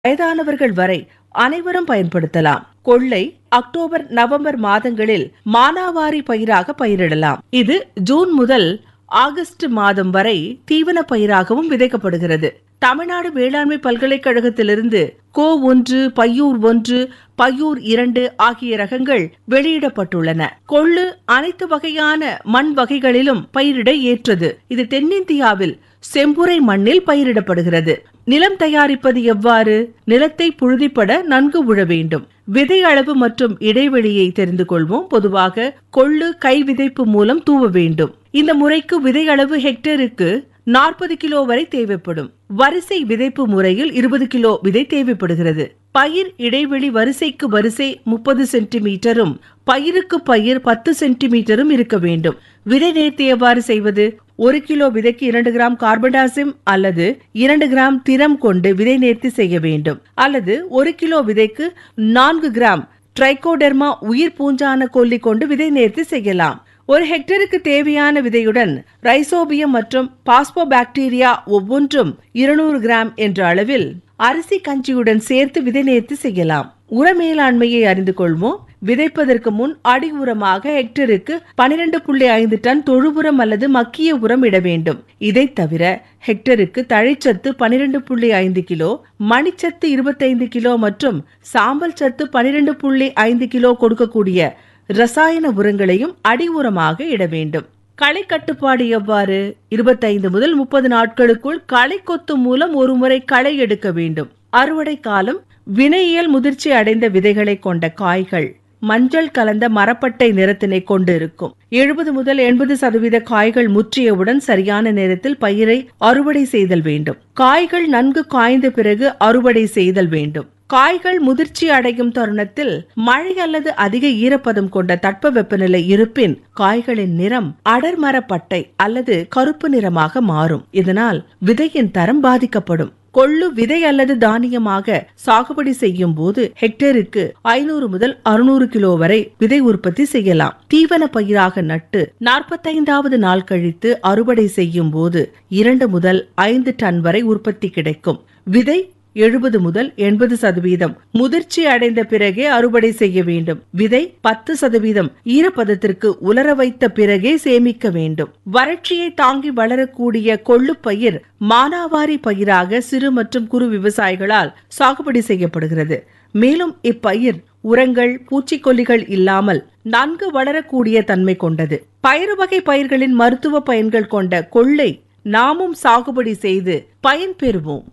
வயதானவர்கள் வரை அனைவரும் பயன்படுத்தலாம் கொள்ளை அக்டோபர் நவம்பர் மாதங்களில் மானாவாரி பயிராக பயிரிடலாம் இது ஜூன் முதல் ஆகஸ்ட் மாதம் வரை தீவன பயிராகவும் விதைக்கப்படுகிறது தமிழ்நாடு வேளாண்மை பல்கலைக்கழகத்திலிருந்து கோ ஒன்று பையூர் ஒன்று பையூர் இரண்டு ஆகிய ரகங்கள் வெளியிடப்பட்டுள்ளன கொள்ளு அனைத்து வகையான மண் வகைகளிலும் பயிரிட ஏற்றது இது தென்னிந்தியாவில் செம்புரை மண்ணில் பயிரிடப்படுகிறது நிலம் தயாரிப்பது எவ்வாறு நிலத்தை புழுதிப்பட நன்கு உழ வேண்டும் விதை அளவு மற்றும் இடைவெளியை தெரிந்து கொள்வோம் பொதுவாக கொள்ளு கை விதைப்பு மூலம் தூவ வேண்டும் இந்த முறைக்கு விதை அளவு ஹெக்டேருக்கு நாற்பது கிலோ வரை தேவைப்படும் வரிசை விதைப்பு முறையில் இருபது கிலோ விதை தேவைப்படுகிறது பயிர் இடைவெளி வரிசைக்கு வரிசை முப்பது சென்டிமீட்டரும் பயிருக்கு பயிர் பத்து சென்டிமீட்டரும் இருக்க வேண்டும் விதை நேர்த்தி எவ்வாறு செய்வது ஒரு கிலோ விதைக்கு இரண்டு கிராம் கார்பன்டாசிம் அல்லது இரண்டு கிராம் திரம் கொண்டு விதை நேர்த்தி செய்ய வேண்டும் அல்லது ஒரு கிலோ விதைக்கு நான்கு கிராம் ட்ரைகோடெர்மா உயிர் பூஞ்சான கொல்லி கொண்டு விதை நேர்த்தி செய்யலாம் ஒரு ஹெக்டருக்கு தேவையான விதையுடன் ரைசோபியம் மற்றும் பாஸ்போபாக்டீரியா ஒவ்வொன்றும் இருநூறு கிராம் என்ற அளவில் அரிசி கஞ்சியுடன் சேர்த்து விதை நேர்த்தி செய்யலாம் உர மேலாண்மையை அறிந்து கொள்வோம் விதைப்பதற்கு முன் அடி உரமாக ஹெக்டருக்கு பனிரெண்டு புள்ளி ஐந்து டன் தொழு உரம் அல்லது மக்கிய உரம் இட வேண்டும் இதை தவிர ஹெக்டருக்கு தழைச்சத்து பனிரெண்டு புள்ளி ஐந்து கிலோ மணிச்சத்து இருபத்தைந்து கிலோ மற்றும் சாம்பல் சத்து பனிரெண்டு புள்ளி ஐந்து கிலோ கொடுக்கக்கூடிய ரசாயன உரங்களையும் அடி உரமாக இட வேண்டும் களை கட்டுப்பாடு எவ்வாறு இருபத்தைந்து முதல் முப்பது நாட்களுக்குள் களை கொத்து மூலம் ஒருமுறை களை எடுக்க வேண்டும் அறுவடை காலம் வினையியல் முதிர்ச்சி அடைந்த விதைகளை கொண்ட காய்கள் மஞ்சள் கலந்த மரப்பட்டை நிறத்தினை கொண்டு இருக்கும் எழுபது முதல் எண்பது சதவீத காய்கள் முற்றியவுடன் சரியான நேரத்தில் பயிரை அறுவடை செய்தல் வேண்டும் காய்கள் நன்கு காய்ந்த பிறகு அறுவடை செய்தல் வேண்டும் காய்கள் முதிர்ச்சி அடையும் தருணத்தில் மழை அல்லது அதிக ஈரப்பதம் கொண்ட தட்ப வெப்பநிலை இருப்பின் காய்களின் நிறம் அடர்மரப்பட்டை அல்லது கருப்பு நிறமாக மாறும் இதனால் விதையின் தரம் பாதிக்கப்படும் கொள்ளு விதை அல்லது தானியமாக சாகுபடி செய்யும் போது ஹெக்டேருக்கு ஐநூறு முதல் அறுநூறு கிலோ வரை விதை உற்பத்தி செய்யலாம் தீவன பயிராக நட்டு நாற்பத்தைந்தாவது நாள் கழித்து அறுவடை செய்யும் போது இரண்டு முதல் ஐந்து டன் வரை உற்பத்தி கிடைக்கும் விதை எழுபது முதல் எண்பது சதவீதம் முதிர்ச்சி அடைந்த பிறகே அறுவடை செய்ய வேண்டும் விதை பத்து சதவீதம் ஈரப்பதத்திற்கு உலர வைத்த பிறகே சேமிக்க வேண்டும் வறட்சியை தாங்கி வளரக்கூடிய கொள்ளு பயிர் மானாவாரி பயிராக சிறு மற்றும் குறு விவசாயிகளால் சாகுபடி செய்யப்படுகிறது மேலும் இப்பயிர் உரங்கள் பூச்சிக்கொல்லிகள் இல்லாமல் நன்கு வளரக்கூடிய தன்மை கொண்டது பயிறு வகை பயிர்களின் மருத்துவ பயன்கள் கொண்ட கொள்ளை நாமும் சாகுபடி செய்து பயன் பெறுவோம்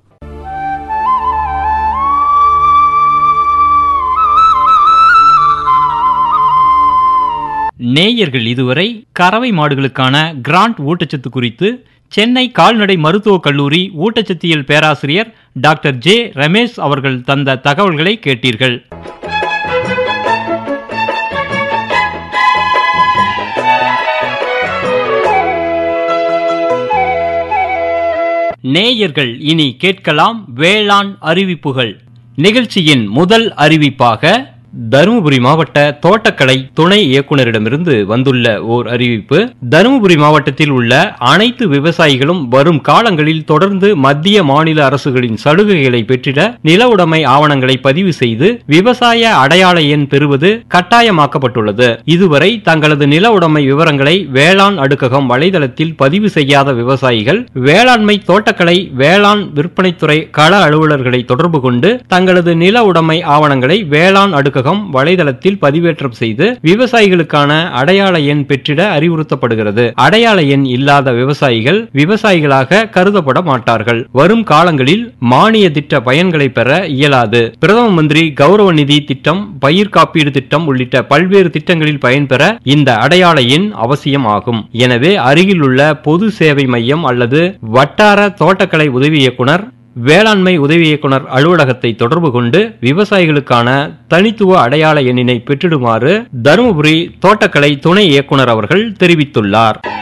நேயர்கள் இதுவரை கறவை மாடுகளுக்கான கிராண்ட் ஊட்டச்சத்து குறித்து சென்னை கால்நடை மருத்துவக் கல்லூரி ஊட்டச்சத்தியல் பேராசிரியர் டாக்டர் ஜே ரமேஷ் அவர்கள் தந்த தகவல்களை கேட்டீர்கள் நேயர்கள் இனி கேட்கலாம் வேளாண் அறிவிப்புகள் நிகழ்ச்சியின் முதல் அறிவிப்பாக தருமபுரி மாவட்ட தோட்டக்கலை துணை இயக்குனரிடமிருந்து வந்துள்ள ஓர் அறிவிப்பு தருமபுரி மாவட்டத்தில் உள்ள அனைத்து விவசாயிகளும் வரும் காலங்களில் தொடர்ந்து மத்திய மாநில அரசுகளின் சலுகைகளை பெற்றிட நில உடைமை ஆவணங்களை பதிவு செய்து விவசாய அடையாள எண் பெறுவது கட்டாயமாக்கப்பட்டுள்ளது இதுவரை தங்களது நில உடைமை விவரங்களை வேளாண் அடுக்ககம் வலைதளத்தில் பதிவு செய்யாத விவசாயிகள் வேளாண்மை தோட்டக்கலை வேளாண் விற்பனைத்துறை கள அலுவலர்களை தொடர்பு கொண்டு தங்களது நில உடைமை ஆவணங்களை வேளாண் அடுக்ககம் வலைதளத்தில் பதிவேற்றம் செய்து விவசாயிகளுக்கான அடையாள எண் பெற்றிட அறிவுறுத்தப்படுகிறது அடையாள எண் இல்லாத விவசாயிகள் விவசாயிகளாக கருதப்பட மாட்டார்கள் வரும் காலங்களில் மானிய திட்ட பயன்களை பெற இயலாது பிரதம மந்திரி கௌரவ நிதி திட்டம் பயிர் காப்பீடு திட்டம் உள்ளிட்ட பல்வேறு திட்டங்களில் பயன்பெற இந்த அடையாள எண் அவசியம் ஆகும் எனவே அருகில் உள்ள பொது சேவை மையம் அல்லது வட்டார தோட்டக்கலை உதவி இயக்குனர் வேளாண்மை உதவி இயக்குனர் அலுவலகத்தை தொடர்பு கொண்டு விவசாயிகளுக்கான தனித்துவ அடையாள எண்ணினை பெற்றிடுமாறு தருமபுரி தோட்டக்கலை துணை இயக்குனர் அவர்கள் தெரிவித்துள்ளார்